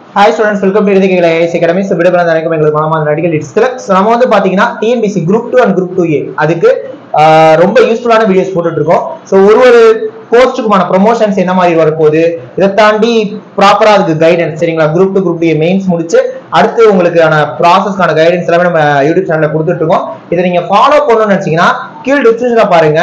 hi students welcome to இறுதிகளை IS academy so விடுபட நினைக்கும் எங்களுக்கு மனமான நடிகை லிட்ஸ்ல ஸோ நம்ம வந்து பாத்தீங்கன்னா TNPSC group two and group two A அதுக்கு ஆஹ், ரொம்ப யூஸ்ஃபுல்லான வீடியோஸ் போட்டுட்டு இருக்கோம் ஸோ ஒரு ஒரு போஸ்ட்டுக்குமான ப்ரொமோஷன்ஸ் என்ன மாதிரி வரப்போகுது இதை தாண்டி ப்ராப்பரா அதுக்கு கைடன்ஸ் சரிங்களா group two group two mains முடிச்சு அடுத்து உங்களுக்கான ப்ராசஸ்க்கான கைடன்ஸ் எல்லாமே நம்ம யூடியூப் சேனல்ல கொடுத்துட்டு இருக்கோம் இதை நீங்க ஃபாலோ பண்ணணும்னு நினைச்சீங்கன்னா கீழ் டிஸ்கிரிப்ஷன்ல பாருங்க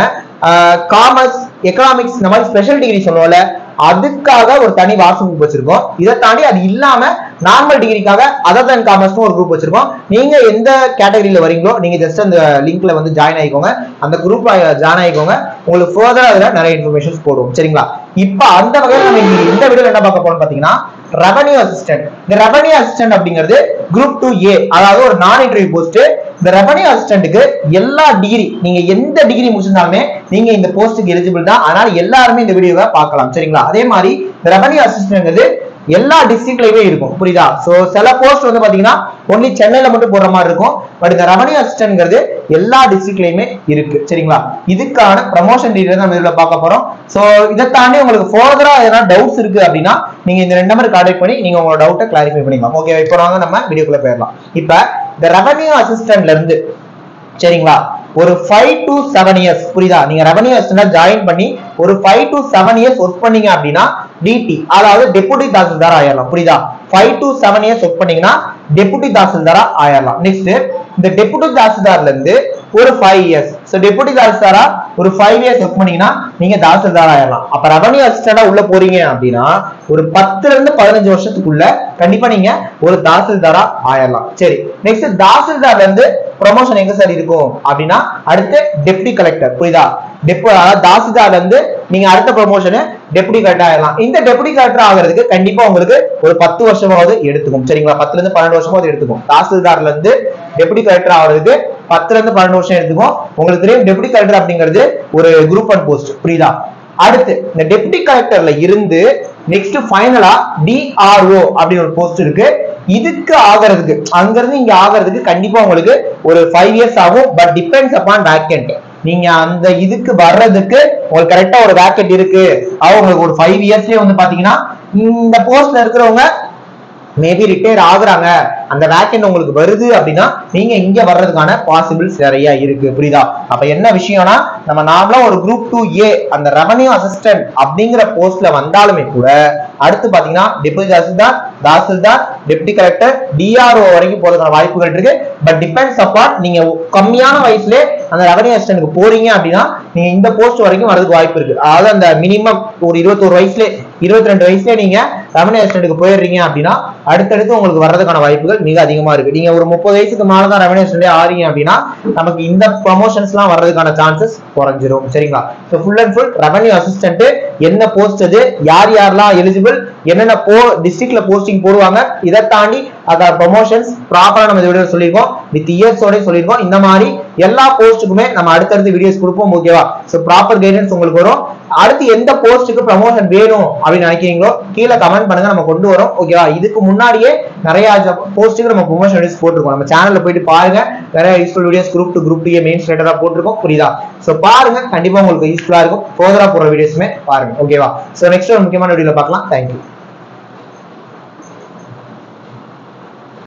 காமர்ஸ் எக்கனாமிக்ஸ் இந்த மாதிரி ஸ்பெஷல் டிகிரி சொல்லுவோம்ல அதுக்காக ஒரு தனி வாட்ஸ்அப் குரூப் வச்சிருக்கோம் இதை தாண்டி அது இல்லாம நார்மல் டிகிரிக்காக அதர் தன் காமர்ஸ் ஒரு குரூப் வச்சிருக்கோம் நீங்க எந்த கேட்டகரியில வரீங்களோ நீங்க ஜஸ்ட் அந்த லிங்க்ல வந்து ஜாயின் ஆயிக்கோங்க அந்த குரூப்ல ஜாயின் ஆயிக்கோங்க உங்களுக்கு ஃபர்தரா அதுல நிறைய இன்ஃபர்மேஷன்ஸ் போடுவோம் சரிங்களா இப்ப அந்த வகையில நம்ம இன்னைக்கு இந்த வீடியோல என்ன பார்க்க போறோம் பாத்தீங்கன்னா ரெவன்யூ அசிஸ்டன்ட் இந்த ரெவன்யூ அசிஸ்டன்ட் அப்படிங்கிறது குரூப் டூ ஏ அதாவது ஒரு நான் இன்டர்வியூ போஸ்ட் இந்த ரெவன்யூ அசிஸ்டன்ட்டுக்கு எல்லா டிகிரி நீங்க எந்த டிகிரி முடிச்சிருந்தாலுமே நீங்க இந்த போஸ்ட்டுக்கு எலிஜிபிள் தான் அதனால எல்லாருமே இந்த வீடியோவை பார்க்கலாம் சரிங்களா அதே மாதிரி இந்த ரெவன்யூ அசிஸ்டன்ட்ங்கிறது எல்லா டிஸ்ட்ரிக்ட்லயுமே இருக்கும் புரியுதா சோ சில போஸ்ட் வந்து பாத்தீங்கன்னா ஒன்லி சென்னையில மட்டும் போடுற மாதிரி இருக்கும் பட் இந்த ரெவன்யூ அசிஸ்டன்ட்ங்கிறது எல்லா டிஸ்ட்ரிக்ட்லயுமே இருக்கு சரிங்களா இதுக்கான ப்ரமோஷன் டீடைல் நம்ம இதுல பார்க்க போறோம் சோ இதை தாண்டி உங்களுக்கு ஃபர்தரா எதனா டவுட்ஸ் இருக்கு அப்படின்னா நீங்க இந்த ரெண்டு நம்பர் கான்டாக்ட் பண்ணி நீங்க உங்களோட டவுட்டை கிளாரிஃபை பண்ணிக்கலாம் ஓகே இப்போ வாங்க நம்ம வீடியோக்குள்ள போயிடலாம் இப்ப இந்த ரெவன்யூ அசிஸ்டன்ட்ல இருந்து சரிங்களா ஒரு ஃபைவ் டு செவன் இயர்ஸ் புரியுதா நீங்க ரெவன்யூ அசிஸ்டன்ட் ஜாயின் பண்ணி ஒரு five to seven years work பண்ணீங்க அப்படின்னா டிடி அதாவது டெபுட்டி தாசில்தார் ஆயிடலாம் புரியுதா five to seven years work பண்ணீங்கன்னா டெபுட்டி தாசில்தாரா ஆயிடலாம் நெக்ஸ்ட் இந்த டெபுட்டி தாசில்தார்ல இருந்து ஒரு ஃபைவ் இயர்ஸ் ஸோ டெபுட்டி தாசில்தாரா ஒரு ஃபைவ் இயர்ஸ் ஒர்க் பண்ணீங்கன்னா நீங்க தாசில்தார் ஆயிடலாம் அப்ப ரெவன்யூ அசிஸ்டண்டா உள்ள போறீங்க அப்படின்னா ஒரு பத்துல இருந்து பதினஞ்சு வருஷத்துக்குள்ள கண்டிப்பா நீங்க ஒரு தாசில்தாரா ஆயிடலாம் சரி நெக்ஸ்ட் தாசில்தார்ல இருந்து ப்ரொமோஷன் எங்க சார் இருக்கும் அப்படின்னா அடுத்து டெப்டி கலெக்டர் புரியுதா டெப்பு அதாவது தாசில்தார்ல இருந்து நீங்க அடுத்த ப்ரொமோஷன் டெப்டி கலெக்டர் ஆயிடலாம் இந்த டெப்டி கலெக்டர் ஆகிறதுக்கு கண்டிப்பா உங்களுக்கு ஒரு பத்து வருஷமாவது எடுத்துக்கும் சரிங்களா பத்துல இருந்து பன்னெண்டு வருஷமாவது எடுத்துக்கும் தாசில்தார்ல இருந்து டெப்டி கலெக்டர் ஆகிறதுக்கு பத்துல இருந்து பன்னெண்டு வருஷம் எடுத்துக்கும் உங்களுக்கு தெரியும் டெப்டி கலெக்டர் அப்படிங்கிறது ஒரு குரூப் அண்ட் போஸ்ட் புரியுதா அடுத்து இந்த டெப்டி கலெக்டர்ல இருந்து நெக்ஸ்ட் ஃபைனலா டிஆர்ஓ அப்படின்னு ஒரு போஸ்ட் இருக்கு இதுக்கு ஆகிறதுக்கு அங்க இருந்து இங்க ஆகிறதுக்கு கண்டிப்பா உங்களுக்கு ஒரு ஃபைவ் இயர்ஸ் ஆகும் பட் டிபெண்ட்ஸ் அப்பான் வேக்கண்ட் நீங்க அந்த இதுக்கு வர்றதுக்கு உங்களுக்கு கரெக்டா ஒரு வேக்கெட் இருக்கு அது உங்களுக்கு ஒரு ஃபைவ் இயர்ஸ்லயே வந்து பாத்தீங்கன்னா இந்த போஸ்ட்ல இருக்கிறவங்க மேபி ரிட்டையர் ஆகுறாங்க அந்த வேக்கெண்ட் உங்களுக்கு வருது அப்படின்னா நீங்க இங்க வர்றதுக்கான பாசிபிள்ஸ் நிறைய இருக்கு புரியுதா அப்ப என்ன விஷயம்னா நம்ம நார்மலா ஒரு குரூப் டூ ஏ அந்த ரெவன்யூ அசிஸ்டன்ட் அப்படிங்கிற போஸ்ட்ல வந்தாலுமே கூட அடுத்து பாத்தீங்கன்னா deputy tahsildar tahsildar deputy collector DRO வரைக்கும் போறதுக்கான வாய்ப்புகள் இருக்கு பட் டிபெண்ட்ஸ் அப்பான் நீங்க கம்மியான வயசுல அந்த ரெவன்யூ அசிஸ்டன்ட்க்கு போறீங்க அப்படின்னா நீங்க இந்த போஸ்ட் வரைக்கும் வரதுக்கு வாய்ப்பு இருக்கு அதாவது அந்த மினிமம் ஒரு இருபத்தோரு வயசுல இருபத்தி ரெண்டு வயசுல நீங்க ரெவன்யூ அசிஸ்டன்ட்க்கு போயிடுறீங்க அப்படின்னா அடுத்தடுத்து உங்களுக்கு வர்றதுக்கான வாய்ப்புகள் மிக அதிகமா இருக்கு நீங்க ஒரு முப்பது வயசுக்கு மேலதான் ரெவன்யூ அசிஸ்டன்ட் ஆறீங்க அப்படின்னா நமக்கு இந்த ப்ரொமோஷன்ஸ் எல்லாம் வர்றதுக்கான சான்சஸ் குறைஞ்சிரும் சரிங்களா so full and full revenue assistant என்ன போஸ்ட் அது யார் யாரெல்லாம் எலிஜிபிள் என்னென்ன போ டிஸ்ட்ரிக்ட்ல போஸ்டிங் போடுவாங்க இதை தாண்டி அத ப்ரொமோஷன்ஸ் ப்ராப்பரா நம்ம இந்த வீடியோ சொல்லியிருக்கோம் வித் இயர்ஸோட சொல்லியிருக்கோம் இந்த மாதிரி எல்லா போஸ்ட்டுக்குமே நம்ம அடுத்தடுத்து வீடியோஸ் கொடுப்போம் ஓகேவா ஸோ ப்ராப்பர் கைடன்ஸ் உங்களுக்கு வரும் அடுத்து எந்த போஸ்ட்டுக்கு ப்ரமோஷன் வேணும் அப்படின்னு நினைக்கிறீங்களோ கீழே கமெண்ட் பண்ணுங்க நம்ம கொண்டு வரோம் ஓகேவா இதுக்கு முன்னாடியே நிறைய போஸ்ட்டுக்கு நம்ம ப்ரொமோஷன் வீடியோஸ் போட்டிருக்கோம் நம்ம சேனல்ல போயிட்டு பாருங்க நிறைய useful videos group two group two main ஸ்டேட்டரா போட்டிருக்கோம் புரியுதா ஸோ பாருங்க கண்டிப்பா உங்களுக்கு யூஸ்ஃபுல்லா இருக்கும் ஃபர்தரா போற வீடியோஸுமே பாருங்க ஓகேவா ஸோ நெக்ஸ்ட் ஒரு முக்கியமான வீடியோல பார்க்கலாம் தேங்க்யூ